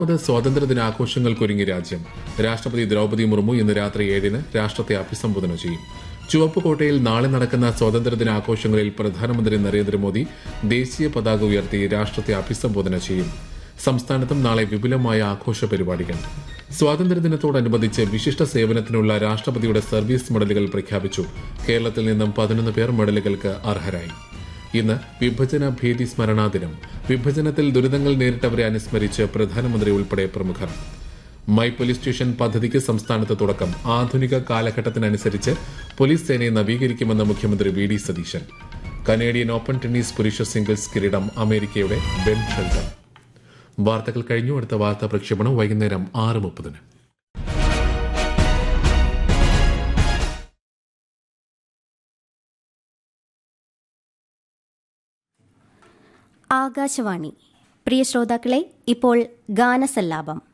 അത് സ്വാതന്ത്ര്യദിനാഘോഷങ്ങൾക്കൊരുങ്ങി രാജ്യം രാഷ്ട്രപതി ദ്രൗപദി മുർമു ഇന്ന് രാത്രി ഏഴിന് രാഷ്ട്രത്തെ അഭിസംബോധന ചെയ്യും ചുവപ്പുകോട്ടയിൽ നാളെ നടക്കുന്ന സ്വാതന്ത്ര്യദിനാഘോഷങ്ങളിൽ പ്രധാനമന്ത്രി നരേന്ദ്രമോദി ദേശീയ പതാക ഉയർത്തി രാഷ്ട്രത്തെ അഭിസംബോധന ചെയ്യും സംസ്ഥാനത്തും നാളെ വിപുലമായ ആഘോഷ പരിപാടികൾ സ്വാതന്ത്ര്യദിനത്തോടനുബന്ധിച്ച് വിശിഷ്ട സേവനത്തിനുള്ള രാഷ്ട്രപതിയുടെ സർവീസ് മെഡലുകൾ പ്രഖ്യാപിച്ചു കേരളത്തിൽ നിന്നും പതിനൊന്ന് പേർ മെഡലുകൾക്ക് അർഹരായി ഇന്ന് വിഭജന ഭീതി സ്മരണാ ദിനം വിഭജനത്തിൽ ദുരിതങ്ങൾ നേരിട്ടവരെ അനുസ്മരിച്ച് പ്രധാനമന്ത്രി ഉൾപ്പെടെ പ്രമുഖർ മൈ പോലീസ് സ്റ്റേഷൻ പദ്ധതിക്ക് സംസ്ഥാനത്ത് തുടക്കം ആധുനിക കാലഘട്ടത്തിനനുസരിച്ച് പോലീസ് സേനയെ നവീകരിക്കുമെന്ന് മുഖ്യമന്ത്രി V D Satheesan Canadian Open tennis പുരുഷ സിംഗിൾസ് കിരീടം അമേരിക്കയുടെ ബെൻ ഷെൽട്ടൺ വാർത്തകൾ കഴിഞ്ഞു അടുത്ത വാർത്താ പ്രക്ഷേപണം വൈകുന്നേരം ആറ് മുപ്പതിന് ആകാശവാണി പ്രിയ ശ്രോതാക്കളെ ഇപ്പോൾ ഗാനസല്ലാപം